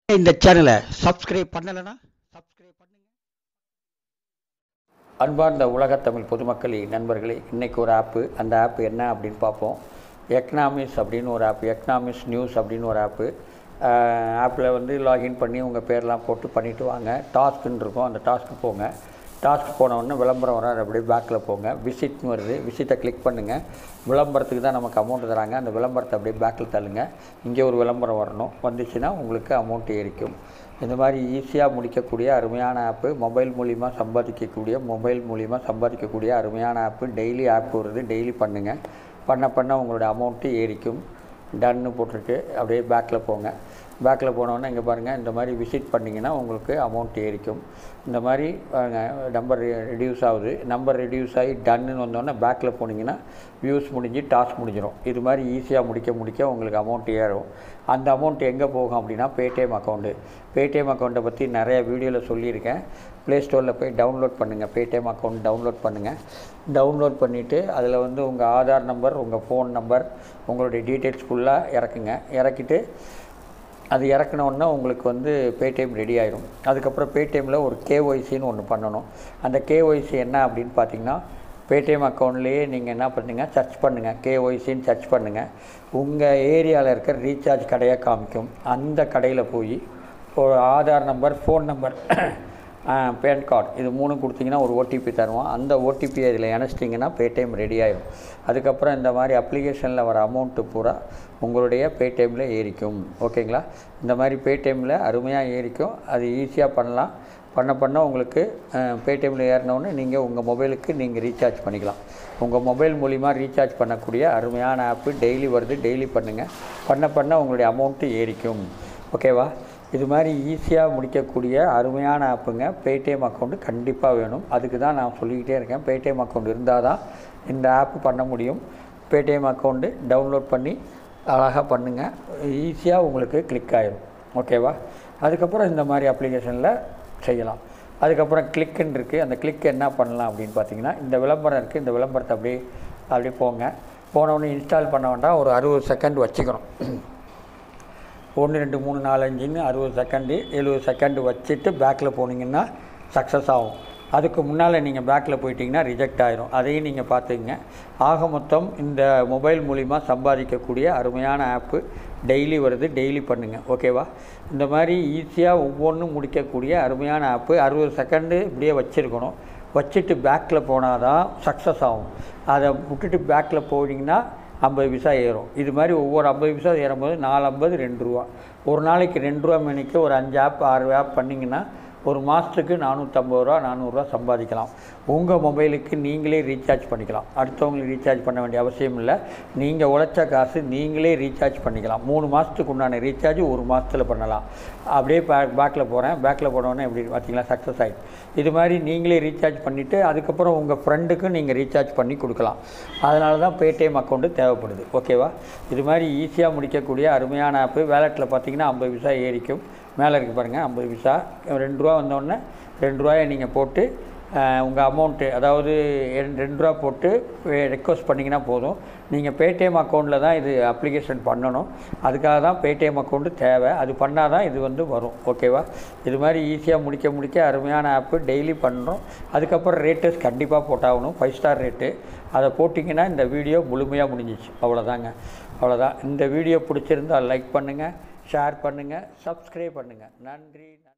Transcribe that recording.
இந்த சேனலை சப்ஸ்கிரைப் பண்ணலைன்னா சப்ஸ்கிரைப் பண்ணுங்க அன்பார்ந்த உலகத்தமிழ் பொதுமக்களே நண்பர்களே இன்றைக்கி ஒரு ஆப்பு அந்த ஆப் என்ன அப்படின்னு பார்ப்போம் எக்கனாமிக்ஸ் அப்படின்னு ஒரு ஆப் எக்கனாமிக்ஸ் நியூஸ் அப்படின்னு ஒரு ஆப்பு ஆப்பில் வந்து லாகின் பண்ணி உங்கள் பேர்லாம் போட்டு பண்ணிவிட்டு வாங்க டாஸ்க்குன்னு இருக்கும் அந்த டாஸ்க்கு போங்க டாஸ்க் போனவுடனே விளம்பரம் வர அப்படியே பேக்கில் போங்க விசிட்னு வருது விசிட்டை கிளிக் பண்ணுங்கள் விளம்பரத்துக்கு தான் நமக்கு அமௌண்ட் தராங்க அந்த விளம்பரத்தை அப்படியே பேக்கில் தள்ளுங்க இங்கே ஒரு விளம்பரம் வரணும் வந்துச்சுன்னா உங்களுக்கு அமௌண்ட் ஏறிக்கும் இந்த மாதிரி ஈஸியாக முடிக்கக்கூடிய அருமையான ஆப்பு மொபைல் மூலிமா சம்பாதிக்கக்கூடிய மொபைல் மூலிமா சம்பாதிக்கக்கூடிய அருமையான ஆப்பு டெய்லி ஆப் வருது டெய்லி பண்ணுங்கள் பண்ண பண்ண உங்களோட அமௌண்ட்டு ஏறிக்கும் டன்னு போட்டிருக்கு அப்படியே பேக்கில் போங்க பேக்கில் போனோன்னே இங்கே பாருங்கள் இந்த மாதிரி விசிட் பண்ணிங்கன்னா உங்களுக்கு அமௌண்ட் ஏறிக்கும் இந்த மாதிரி நம்பர் ரெடியூஸ் ஆகுது நம்பர் ரெடியூஸ் ஆகி டன்னு வந்தோடனே பேக்கில் போனீங்கன்னா வியூஸ் முடிஞ்சு டாஸ்க் முடிஞ்சிடும் இது மாதிரி ஈஸியாக முடிக்க முடிக்க உங்களுக்கு அமௌண்ட் ஏறும் அந்த அமௌண்ட் எங்கே போகும் அப்படின்னா பேடிஎம் அக்கௌண்ட்டு பேடிஎம் அக்கௌண்ட்டை பற்றி நிறைய வீடியோவில் சொல்லியிருக்கேன் ப்ளே ஸ்டோரில் போய் டவுன்லோட் பண்ணுங்கள் பேடிஎம் அக்கௌண்ட் டவுன்லோட் பண்ணுங்கள் டவுன்லோட் பண்ணிவிட்டு அதில் வந்து உங்கள் ஆதார் நம்பர் உங்கள் ஃபோன் நம்பர் உங்களுடைய டீட்டெயில்ஸ் ஃபுல்லாக இறக்குங்க இறக்கிட்டு அது இறக்குனோடனே உங்களுக்கு வந்து பேடிஎம் ரெடி ஆயிடும் அதுக்கப்புறம் பேடிஎம்மில் ஒரு கேஒய்சின்னு ஒன்று பண்ணணும் அந்த கேஒய்சி என்ன அப்படின்னு பார்த்தீங்கன்னா பேடிஎம் அக்கௌண்ட்லேயே நீங்கள் என்ன பண்ணுங்க சர்ச் பண்ணுங்கள் கேஒய்சின்னு சர்ச் பண்ணுங்கள் உங்கள் ஏரியாவில் இருக்கிற ரீசார்ஜ் கடையாக காமிக்கும் அந்த கடையில் போய் ஒரு Aadhaar number phone number PAN card இது மூணு கொடுத்தீங்கன்னா ஒரு ஓடிபி தருவோம் அந்த ஓடிபி இதில் இணைச்சிட்டிங்கன்னா பேடிஎம் ரெடி ஆயிடும் அதுக்கப்புறம் இந்த மாதிரி அப்ளிகேஷனில் வர அமௌண்ட்டு பூரா உங்களுடைய பேடிஎம்மில் ஏறிக்கும் ஓகேங்களா இந்த மாதிரி பேடிஎம்மில் அருமையாக ஏறிக்கும் அது ஈஸியாக பண்ணலாம் பண்ண பண்ண உங்களுக்கு பேடிஎம்மில் ஏறினோடனே நீங்கள் உங்கள் மொபைலுக்கு நீங்கள் ரீசார்ஜ் பண்ணிக்கலாம் உங்கள் மொபைல் மூலிமா ரீசார்ஜ் பண்ணக்கூடிய அருமையான ஆப்பு டெய்லி வருது டெய்லி பண்ணுங்கள் பண்ண பண்ண உங்களுடைய அமௌண்ட்டு ஏறிக்கும் ஓகேவா இது மாதிரி ஈஸியாக முடிக்கக்கூடிய அருமையான ஆப்புங்க பேடிஎம் அக்கௌண்ட்டு கண்டிப்பாக வேணும் அதுக்கு தான் நான் சொல்லிக்கிட்டே இருக்கேன் பேடிஎம் அக்கௌண்ட் இருந்தால் தான் இந்த ஆப்பு பண்ண முடியும் பேடிஎம் அக்கௌண்ட்டு டவுன்லோட் பண்ணி அழகாக பண்ணுங்கள் ஈஸியாக உங்களுக்கு கிளிக் ஆகிடும் ஓகேவா அதுக்கப்புறம் இந்த மாதிரி அப்ளிகேஷனில் செய்யலாம் அதுக்கப்புறம் கிளிக்குன்னு இருக்குது அந்த கிளிக் என்ன பண்ணலாம் அப்படின்னு பார்த்தீங்கன்னா இந்த விளம்பரம் இருக்குது இந்த விளம்பரத்தை அப்படியே அப்படியே போங்க போனவுடனே இன்ஸ்டால் பண்ண வேண்டாம் ஒரு அறுபது செகண்ட் வச்சுக்கணும் ஒன்று ரெண்டு மூணு நாலு அஞ்சுன்னு அறுபது செகண்டு எழுபது செகண்டு வச்சுட்டு பேக்கில் போனீங்கன்னா சக்ஸஸ் ஆகும் அதுக்கு முன்னால் நீங்கள் பேக்கில் போயிட்டீங்கன்னா ரிஜெக்ட் ஆயிரும் அதையும் நீங்கள் பார்த்துக்குங்க ஆக மொத்தம் இந்த மொபைல் மூலிமா சம்பாதிக்கக்கூடிய அருமையான ஆப்பு டெய்லி வருது டெய்லி பண்ணுங்கள் ஓகேவா இந்த மாதிரி ஈஸியாக ஒவ்வொன்றும் முடிக்கக்கூடிய அருமையான ஆப்பு அறுபது செகண்டு இப்படியே வச்சுருக்கணும் வச்சுட்டு பேக்கில் போனால் தான் சக்ஸஸ் ஆகும் அதை விட்டுட்டு பேக்கில் போனீங்கன்னா ஐம்பது பைசா ஏறும் இது மாதிரி ஒவ்வொரு ஐம்பது பைசா ஏறும்போது நாலு ஐம்பது ரெண்டு ரூபா ஒரு நாளைக்கு ரெண்டு ரூபா மணிக்கு ஒரு அஞ்சு ஆப் ஆறு ஆப் பண்ணிங்கன்னா ஒரு மாதத்துக்கு நானூற்றம்பது ரூபா நானூறுரூவா சம்பாதிக்கலாம் உங்கள் மொபைலுக்கு நீங்களே ரீசார்ஜ் பண்ணிக்கலாம் அடுத்தவங்களுக்கு ரீசார்ஜ் பண்ண வேண்டிய அவசியம் இல்லை நீங்கள் உழைச்ச காசு நீங்களே ரீசார்ஜ் பண்ணிக்கலாம் மூணு மாதத்துக்கு உண்டான ரீசார்ஜ் ஒரு மாதத்தில் பண்ணலாம் அப்படியே பே பேக்கில் போகிறேன் பேக்கில் போனோடனே எப்படி பார்த்தீங்களா சக்ஸஸ் ஆகிடும் இது மாதிரி நீங்களே ரீசார்ஜ் பண்ணிவிட்டு அதுக்கப்புறம் உங்கள் ஃப்ரெண்டுக்கும் நீங்கள் ரீசார்ஜ் பண்ணி கொடுக்கலாம் அதனால தான் பேடிஎம் அக்கௌண்ட்டு தேவைப்படுது ஓகேவா இது மாதிரி ஈஸியாக முடிக்கக்கூடிய அருமையான ஆப்பு வேலெட்டில் பார்த்தீங்கன்னா ஐம்பது பைசா ஏறிக்கும் மேலே இருக்குது பாருங்கள் ஐம்பது பைசா ரெண்டு ரூபா வந்தோடனே ரெண்டு ரூபாயை நீங்கள் போட்டு உங்கள் அமௌண்ட்டு அதாவது ரெண்டு ரூபா போட்டு ரெக்வஸ்ட் பண்ணிங்கன்னா போதும் நீங்கள் பேடிஎம் அக்கௌண்ட்டில் தான் இது அப்ளிகேஷன் பண்ணணும் அதுக்காக தான் பேடிஎம் அக்கௌண்ட்டு தேவை அது பண்ணால் தான் இது வந்து வரும் ஓகேவா இது மாதிரி ஈஸியாக முடிக்க முடிக்க அருமையான ஆப்பு டெய்லி பண்ணுறோம் அதுக்கப்புறம் ரேட்டஸ் கண்டிப்பாக போட்டாகணும் ஃபைவ் ஸ்டார் ரேட்டு அதை போட்டிங்கன்னா இந்த வீடியோ முழுமையாக முடிஞ்சிச்சு அவ்வளோதாங்க அவ்வளோதான் இந்த வீடியோ பிடிச்சிருந்தால் லைக் பண்ணுங்கள் ஷேர் பண்ணுங்கள் சப்ஸ்கிரைப் பண்ணுங்கள் நன்றி